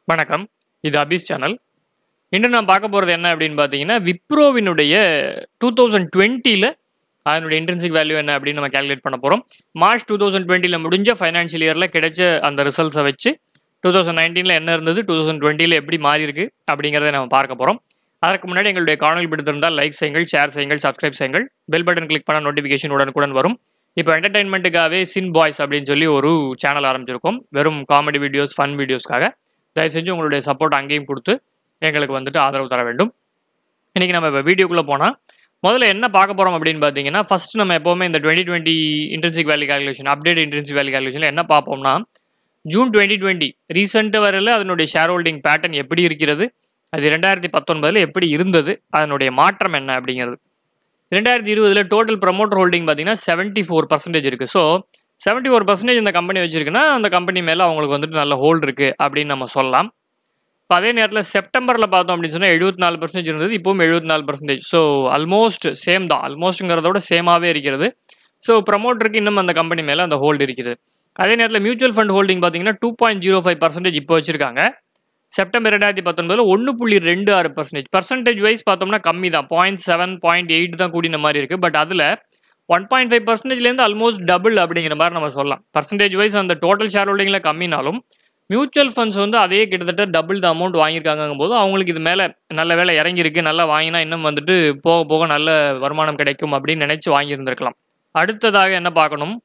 வணக்கம் இது அபிஸ் சேனல் இன்று நான் பார்க்க போகிறது என்ன அப்படின்னு பார்த்தீங்கன்னா விப்ரோவினுடைய டூ தௌசண்ட் டுவெண்ட்டியில் அதனுடைய இன்ட்ரென்சிக் வேல்யூ என்ன அப்படின்னு நம்ம கேல்குலேட் பண்ண போகிறோம் மார்ச் டூ தௌசண்ட் டுவெண்ட்டியில் முடிஞ்ச ஃபைனான்ஷியல் இயரில் கிடைச்ச அந்த ரிசல்ட்ஸை வச்சு டூ தௌசண்ட் நைன்டீனில் என்ன இருந்தது டூ தௌசண்ட் டுவெண்ட்டியில் எப்படி மாறி இருக்கு அப்படிங்கிறத நம்ம பார்க்க போகிறோம் அதற்கு முன்னாடி எங்களுடைய காணொலி பிடித்திருந்தால் லைக் செய்யுங்கள் ஷேர் செய்யுங்கள் சப்ஸ்கிரைப் செய்யுங்கள் பெல் பட்டன் கிளிக் பண்ண நோட்டிஃபிகேஷன் உடனுக்குடன் வரும் இப்போ என்டர்டைன்மெண்ட்டுக்காகவே சின் பாய்ஸ் அப்படின்னு சொல்லி ஒரு சேனல் ஆரம்பிச்சிருக்கோம் வெறும் காமெடி வீடியோஸ் ஃபன் வீடியோஸ்க்காக தயவு செஞ்சு உங்களுடைய சப்போர்ட் அங்கேயும் கொடுத்து எங்களுக்கு வந்துட்டு ஆதரவு தர வேண்டும் இன்றைக்கி நம்ம இப்போ வீடியோக்குள்ளே போனால் முதல்ல என்ன பார்க்க போகிறோம் அப்படின்னு பார்த்தீங்கன்னா ஃபர்ஸ்ட் நம்ம எப்போவுமே இந்த twenty twenty intrinsic value calculation update intrinsic value கால்குலேஷனில் என்ன பார்ப்போம்னா ஜூன் டுவெண்ட்டி டுவெண்ட்டி ரீசெண்ட் வரையில் அதனுடைய ஷேர் ஹோல்டிங் பேட்டர்ன் எப்படி இருக்கிறது அது ரெண்டாயிரத்தி பத்தொன்பதில் எப்படி இருந்தது அதனுடைய மாற்றம் என்ன அப்படிங்கிறது ரெண்டாயிரத்தி இருபதில் டோட்டல் ப்ரமோட்டர் ஹோல்டிங் பார்த்தீங்கன்னா செவன்ட்டி ஃபோர் பர்சன்டேஜ் இருக்குது ஸோ செவன்ட்டி ஃபோர் பர்சன்டேஜ் இந்த கம்பெனி வச்சிருக்குன்னா அந்த கம்பெனி மேலே அவங்களுக்கு வந்துட்டு நல்ல ஹோல்டு இருக்குது அப்படின்னு நம்ம சொல்லலாம் இப்போ அதே நேரத்தில் செப்டம்பரில் பார்த்தோம் அப்படின்னு சொன்னால் எழுபத்தி நாலு பர்சன்டேஜ் இருந்தது இப்போவும் எழுபத்தி நாலு பர்சன்டேஜ் ஸோ ஆல்மோஸ்ட் சேம் தான் ஆல்மோஸ்ட்ங்கிறதோட சேமாகவே இருக்கிறது ஸோ ப்ரமோட்டருக்கு இன்னும் அந்த கம்பெனி மேலே அந்த ஹோல்டு இருக்குது அதே நேரத்தில் மியூச்சுவல் ஃபண்ட் ஹோல்டிங் பார்த்தீங்கன்னா two point zero five percentage இப்போ வச்சிருக்காங்க செப்டம்பர் ரெண்டாயிரத்தி பத்தொன்பதில் ஒன்று புள்ளி ரெண்டு ஆறு பர்சன்டேஜ் பர்சன்டேஜ் வைஸ் பார்த்தோம்னா கம்மி தான் பாயிண்ட் செவன் பாயிண்ட் எயிட் தான் கூடின மாதிரி இருக்குது பட் அதில் ஒன் பாயிண்ட் ஃபைவ் பர்சன்டேஜ்லேருந்து ஆல்மோஸ்ட் டபுள் அப்படிங்கிற மாதிரி நம்ம சொல்லலாம் பர்சன்டேஜ் வைஸ் அந்த டோட்டல் ஷேர் ஹோல்டிங்கில் கம்மினாலும் மியூச்சுவல் ஃபண்ட்ஸ் வந்து அதே கிட்டத்தட்ட டபுள் த அமௌண்ட் வாங்கியிருக்காங்கும் போது அவங்களுக்கு இது மேலே நல்ல வேலை இறங்கியிருக்கு நல்லா வாங்கினா இன்னும் வந்துட்டு போக போக நல்ல வருமானம் கிடைக்கும் அப்படின்னு நினச்சி வாங்கியிருந்திருக்கலாம் அடுத்ததாக என்ன பார்க்கணும்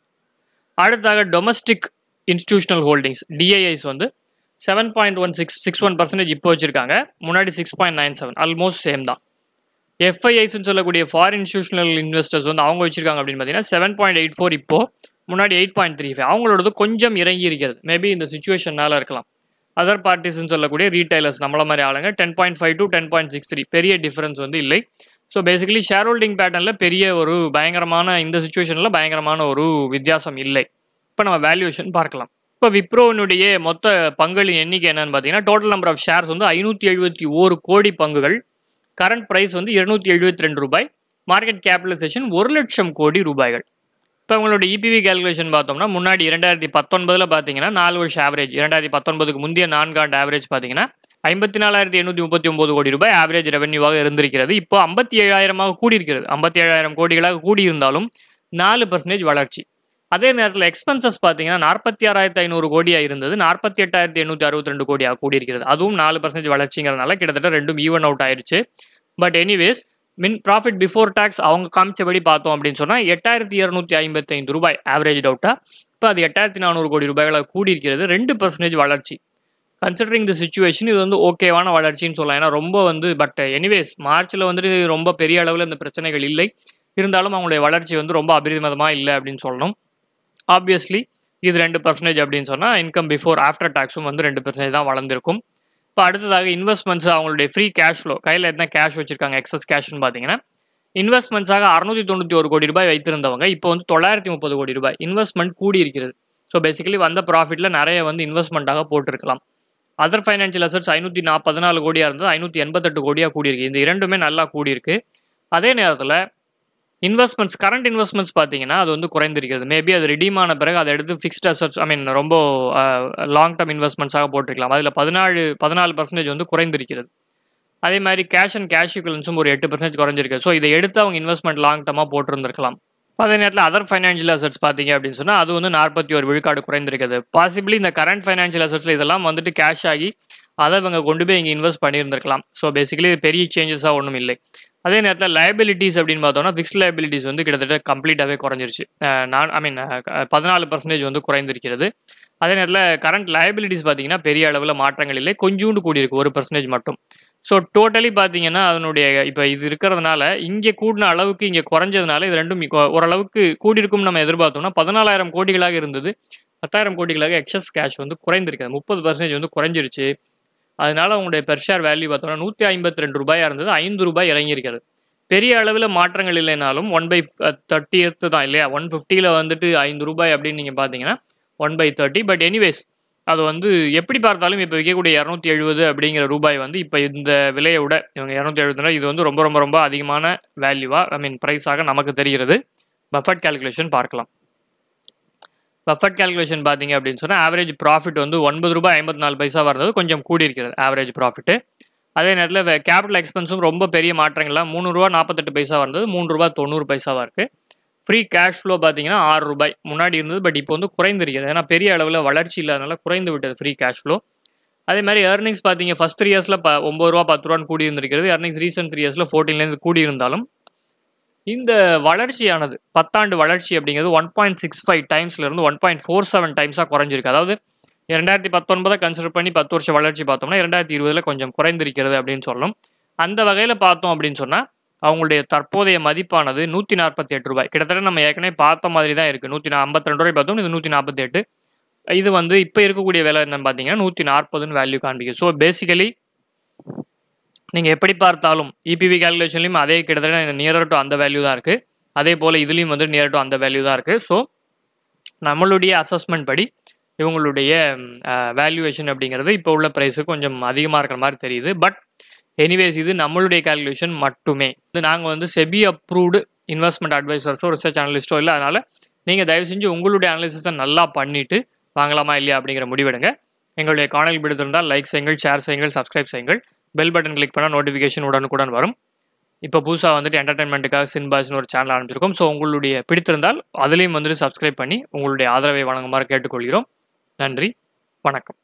அடுத்ததாக டொமஸ்டிக் இன்ஸ்டிடியூஷனல் ஹோல்டிங்ஸ் டிஐஐஸ் வந்து seven point one six six one percentage இப்போ வச்சிருக்காங்க முன்னாடி six point nine seven almost same தான் எஃப்ஐஐஸ்னு சொல்லக்கூடிய ஃபாரின் இன்ஸ்டியூஷனல் இன்வெஸ்டர்ஸ் வந்து அவங்க வச்சிருக்காங்க அப்படின்னு பார்த்தீங்கன்னா செவன் பாயிண்ட் எயிட் ஃபோர் இப்போ முன்னாடி எயிட் பாயிண்ட் த்ரீ ஃபைவ் அவங்களோடது கொஞ்சம் இறங்கி இருக்கிறது மேபி இந்த சுச்சுவேஷனால இருக்கலாம் அதர் பார்ட்டிஸ்ன்னு சொல்லக்கூடிய ரீட்டைலர்ஸ் நம்மள மாதிரி ஆளுங்க ten point five to ten point six three பெரிய டிஃபரன்ஸ் வந்து இல்லை ஸோ பேசிக்கலி ஷேர் ஹோல்டிங் பேட்டர்னில் பெரிய ஒரு பயங்கரமான இந்த சுச்சுவேஷனில் பயங்கரமான ஒரு வித்தியாசம் இல்லை இப்போ நம்ம வேல்யூவேஷன் பார்க்கலாம் இப்போ விப்ரோனுடைய மொத்த பங்களின் எண்ணிக்கை என்னன்னு பார்த்தீங்கன்னா டோட்டல் நம்பர் ஆஃப் ஷேர்ஸ் வந்து ஐநூற்றி எழுபத்தி ஓரு கோடி பங்குகள் கரண்ட் ப்ரைஸ் வந்து இருநூத்தி எழுபத்தி ரெண்டு ரூபாய் மார்க்கெட் கேபிடலைசேஷன் ஒரு லட்சம் கோடி ரூபாய்கள் இப்போ உங்களோட இபிவி கேல்குலேஷன் பார்த்தோம்னா முன்னாடி இரண்டாயிரத்தி பத்தொன்பதில் பார்த்தீங்கன்னா நாலு வருஷம் ஆவரேஜ் இரண்டாயிரத்தி பத்தொன்பதுக்கு முந்தைய நான்காண்டு ஆவரேஜ் பார்த்தீங்கன்னா ஐம்பத்தி நாலாயிரத்தி எண்ணூற்றி முப்பத்தி ஒம்பது கோடி ரூபாய் ஆவரேஜ் ரெவன்யூவாக இருந்திருக்கிறது இப்போ ஐம்பத்தி ஏழாயிரமாக கூடியிருக்கிறது ஐம்பத்தி ஏழாயிரம் கோடிகளாக கூடியிருந்தாலும் நாலு பர்சன்டேஜ் வளர்ச்சி அதே நேரத்தில் எக்ஸ்பென்சஸ் பார்த்தீங்கன்னா நாற்பத்தி ஆறாயிரத்தி ஐநூறு கோடியாக இருந்தது நாற்பத்தி எட்டாயிரத்தி எண்ணூற்றி அறுபத்தி ரெண்டு கோடியாக கூடியிருக்கிறது அதுவும் நாலு பர்சன்டேஜ் வளர்ச்சிங்கிறதுனால கிட்டத்தட்ட ரெண்டும் ஈவன் அவுட் ஆயிருச்சு பட் எனிவேஸ் மின் ப்ராஃபிட் பிஃபோர் டேக்ஸ் அவங்க காமிச்சபடி பார்த்தோம் அப்படின்னு சொன்னால் எட்டாயிரத்தி இரநூத்தி ஐம்பத்தைந்து ரூபாய் ஆவரேஜ் அவுட்டாக இப்போ அது எட்டாயிரத்தி நானூறு கோடி ரூபாய்களாக கூடியிருக்கிறது ரெண்டு பர்சன்டேஜ் வளர்ச்சி கன்சிடரிங் தி சுச்சுவேஷன் இது வந்து ஓகேவான வளர்ச்சின்னு சொல்லலாம் ஏன்னா ரொம்ப வந்து பட் எனிவேஸ் மார்ச்சில் வந்துட்டு ரொம்ப பெரிய அளவில் இந்த பிரச்சனைகள் இல்லை இருந்தாலும் அவங்களுடைய வளர்ச்சி வந்து ரொம்ப அபரிமிதமாக இல்லை அப்படின்னு சொல்லணும் ஆப்வியஸ்லி இது ரெண்டு பர்சன்டேஜ் அப்படின்னு சொன்னால் இன்கம் பிஃபோர் ஆஃப்டர் டேக்ஸும் வந்து ரெண்டு பர்சன்டேஜ் தான் வளர்ந்துருக்கும் இப்போ அடுத்ததாக இன்வெஸ்ட்மெண்ட்ஸ் அவங்களுடைய ஃப்ரீ கேஷ் ஃப்ளோ கையில் என்ன கேஷ் வச்சிருக்காங்க எக்ஸஸ் கேஷ்னு பார்த்தீங்கன்னா இன்வெஸ்ட்மெண்ட்ஸாக அறுநூத்தி தொண்ணூற்றி ஒரு கோடி ரூபாய் வைத்திருந்தவங்க இப்போ வந்து தொள்ளாயிரத்தி முப்பது கோடி ரூபாய் இன்வெஸ்ட்மெண்ட் கூடி இருக்கிறது ஸோ பேசிக்கலி வந்த ப்ராஃபிட்டில் நிறைய வந்து இன்வெஸ்ட்மெண்ட்டாக போட்டிருக்கலாம் அதர் ஃபைனான்ஷியல் அசட்ஸ் ஐநூற்றி நா பதினாலு கோடியாக இருந்தது ஐநூற்றி எண்பத்தெட்டு கோடியாக கூடியிருக்கு இந்த இரண்டுமே நல்லா கூடியிருக்கு அதே நேரத்தில் இன்வெஸ்ட்மெண்ட்ஸ் கரண்ட் இன்வெஸ்ட்மெண்ட்ஸ் பார்த்தீங்கன்னா அது வந்து குறைந்திருக்கிறது மேபி அது ரிடீம் ஆன பிறகு அதை எடுத்து ஃபிக்ஸ்ட் அசட்ஸ் ஐ மீன் ரொம்ப லாங் டர்ம் இன்வெஸ்ட்மெண்ட்ஸாக போட்டிருக்கலாம் அதில் பதினாலு பதினாலு பர்சன்டேஜ் வந்து குறைந்திருக்கிறது அதே மாதிரி கேஷ் அண்ட் கேஷ் ஈக்குவலன்ஸும் ஒரு எட்டு பர்சன்டேஜ் குறைஞ்சிருக்கு ஸோ இதை எடுத்து அவங்க இன்வெஸ்ட்மெண்ட் லாங் டர்மாக போட்டிருந்திருக்கலாம் அதே நேரத்தில் அதர் ஃபைனான்ஷியல் அசட்ஸ் பார்த்தீங்க அப்படின்னு சொன்னால் அது வந்து நாற்பத்தி ஒரு விழுக்காடு குறைந்திருக்குது பாசிபிளி இந்த கரண்ட் ஃபைனான்ஷியல் அசட்ஸில் இதெல்லாம் வந்துட்டு கேஷ் ஆகி அதை இவங்க கொண்டு போய் இங்கே இன்வெஸ்ட் பண்ணியிருந்திருக்கலாம் ஸோ பேசிக்கலி பெரிய சேஞ்சஸாக ஒன்றும் இல்லை அதே நேரத்தில் லயபிலிட்டிஸ் அப்படின்னு பார்த்தோம்னா ஃபிக்ஸ்ட் லயபிலிட்டிஸ் வந்து கிட்டத்தட்ட கம்ப்ளீட்டாகவே குறைஞ்சிருச்சு நான் ஐ மீன் பதினாலு பர்சன்டேஜ் வந்து குறைந்திருக்கிறது அதே நேரத்தில் கரண்ட் லயபிலிட்டிஸ் பார்த்தீங்கன்னா பெரிய அளவில் மாற்றங்கள் இல்லை கொஞ்சோண்டு கூடியிருக்கு ஒரு பர்சன்டேஜ் மட்டும் ஸோ டோட்டலி பார்த்தீங்கன்னா அதனுடைய இப்போ இது இருக்கிறதுனால இங்கே கூடின அளவுக்கு இங்கே குறைஞ்சதுனால இது ரெண்டும் ஓரளவுக்கு கூடியிருக்கும் நம்ம எதிர்பார்த்தோம்னா பதினாலாயிரம் கோடிகளாக இருந்தது பத்தாயிரம் கோடிகளாக எக்ஸஸ் கேஷ் வந்து குறைந்திருக்காது முப்பது பர்சன்டேஜ் வந்து குறைஞ்சிருச்சு அதனால அவங்களுடைய பெர் ஷேர் வேல்யூ பார்த்தோம்னா நூற்றி ஐம்பத்தி ரெண்டு ரூபாயாக இருந்தது ஐந்து ரூபாய் இறங்கியிருக்கிறது பெரிய அளவில் மாற்றங்கள் இல்லைனாலும் ஒன் பை தேர்ட்டி எத்து தான் இல்லையா ஒன் ஃபிஃப்டியில் வந்துட்டு ஐந்து ரூபாய் அப்படின்னு நீங்கள் பார்த்தீங்கன்னா one by thirty but anyways அது வந்து எப்படி பார்த்தாலும் இப்போ விற்கக்கூடிய இரநூத்தி எழுபது அப்படிங்கிற ரூபாய் வந்து இப்போ இந்த விலையை விட இவங்க இரநூத்தி எழுபதுனா இது வந்து ரொம்ப ரொம்ப ரொம்ப அதிகமான வேல்யூவாக ஐ மீன் ப்ரைஸாக நமக்கு தெரிகிறது பஃபட் கால்குலேஷன் பார்க்கலாம் பஃபட் கால்குலேஷன் பார்த்தீங்க அப்படின்னு சொன்னால் ஆவரேஜ் ப்ராஃபிட் வந்து ஒன்பது ரூபாய் ஐம்பத்தி நாலு பைசா வந்தது கொஞ்சம் கூடி இருக்கிறது ஆவரேஜ் ப்ராஃபிட்டு அதே நேரத்தில் கேபிட்டல் எக்ஸ்பென்ஸும் ரொம்ப பெரிய மாற்றங்கள்லாம் மூணு ரூபா நாற்பத்தெட்டு பைசா வந்தது மூணு ரூபா தொண்ணூறு பைசாவாக இருக்குது ஃப்ரீ கேஷ் ஃப்ளோ பார்த்தீங்கன்னா ஆறு ரூபாய் முன்னாடி இருந்தது பட் இப்போ வந்து குறைந்திருக்கிறது ஏன்னா பெரிய அளவில் வளர்ச்சி இல்லாதனால குறைந்து விட்டது ஃப்ரீ கேஷ் ஃப்ளோ அதே மாதிரி ஏர்னிங்ஸ் பார்த்தீங்க ஃபஸ்ட் த்ரீ இயர்ஸில் ப ஒம்பது ரூபா பத்து ரூபான்னு கூடி இருந்திருக்கிறது ஏர்னிங்ஸ் ரீசெண்ட் த்ரீ இயர்ஸில் ஃபோர்டீன்லேருந்து கூடி இருந்தாலும் இந்த வளர்ச்சியானது பத்தாண்டு வளர்ச்சி அப்படிங்கிறது ஒன் பாயிண்ட் சிக்ஸ் ஃபைவ் டைம்ஸ்லேருந்து ஒன் பாயிண்ட் ஃபோர் செவன் டைம்ஸாக குறைஞ்சிருக்கு அதாவது ரெண்டாயிரத்தி பத்தொன்பதை கன்சிடர் பண்ணி பத்து வருஷம் வளர்ச்சி பார்த்தோம்னா ரெண்டாயிரத்தி இருபதில் கொஞ்சம் குறைந்திருக்கிறது அப்படின்னு சொல்லணும் அந்த வகையில் பார்த்தோம் அப்படின்னு சொன்னால் அவங்களுடைய தற்போதைய மதிப்பானது நூற்றி நாற்பத்தி எட்டு ரூபாய் கிட்டத்தட்ட நம்ம ஏற்கனவே பார்த்த மாதிரி தான் இருக்குது நூற்றி ஐம்பத்தி ரெண்டு ரூபாய் பார்த்தோம் இது நூற்றி நாற்பத்தி எட்டு இது வந்து இப்போ இருக்கக்கூடிய விலை என்னன்னு பார்த்தீங்கன்னா நூற்றி நாற்பதுன்னு வேல்யூ காண்பிக்கும் ஸோ பேசிக்கலி நீங்கள் எப்படி பார்த்தாலும் இபிவி கேல்குலேஷன்லையும் அதே கிட்டத்தட்ட நியரர் டு அந்த வேல்யூ தான் இருக்குது அதே போல் இதுலேயும் வந்து நியர் டு அந்த வேல்யூ தான் இருக்குது ஸோ நம்மளுடைய அசஸ்மெண்ட் படி இவங்களுடைய வேல்யூவேஷன் அப்படிங்கிறது இப்போ உள்ள ப்ரைஸுக்கு கொஞ்சம் அதிகமாக இருக்கிற மாதிரி தெரியுது பட் எனிவேஸ் இது நம்மளுடைய கேல்குலேஷன் மட்டுமே இது நாங்கள் வந்து செபி அப்ரூவ்டு இன்வெஸ்ட்மெண்ட் அட்வைசர்ஸோ ரிசர்ச் அனலிஸ்ட்டோ இல்லை அதனால் நீங்கள் தயவு செஞ்சு உங்களுடைய அனாலிசிஸை நல்லா பண்ணிவிட்டு வாங்கலாமா இல்லையா அப்படிங்கிற முடிவெடுங்க எங்களுடைய காணொலி பிடித்திருந்தால் லைக் செய்யுங்கள் ஷேர் செய்யுங்கள் சப்ஸ்கிரைப் செய்யுங்கள் பெல் பட்டன் கிளிக் பண்ணால் நோட்டிஃபிகேஷன் உடனுக்குடன் வரும் இப்போ புதுசாக வந்துட்டு என்டர்டைன்மெண்ட்டுக்காக சின்பாஸ்னு ஒரு சேனல் ஆரம்பிச்சிருக்கோம் ஸோ உங்களுடைய பிடித்திருந்தால் அதுலேயும் வந்துட்டு சப்ஸ்கிரைப் பண்ணி உங்களுடைய ஆதரவை வழங்குமாறு கேட்டுக்கொள்கிறோம் நன்றி வணக்கம்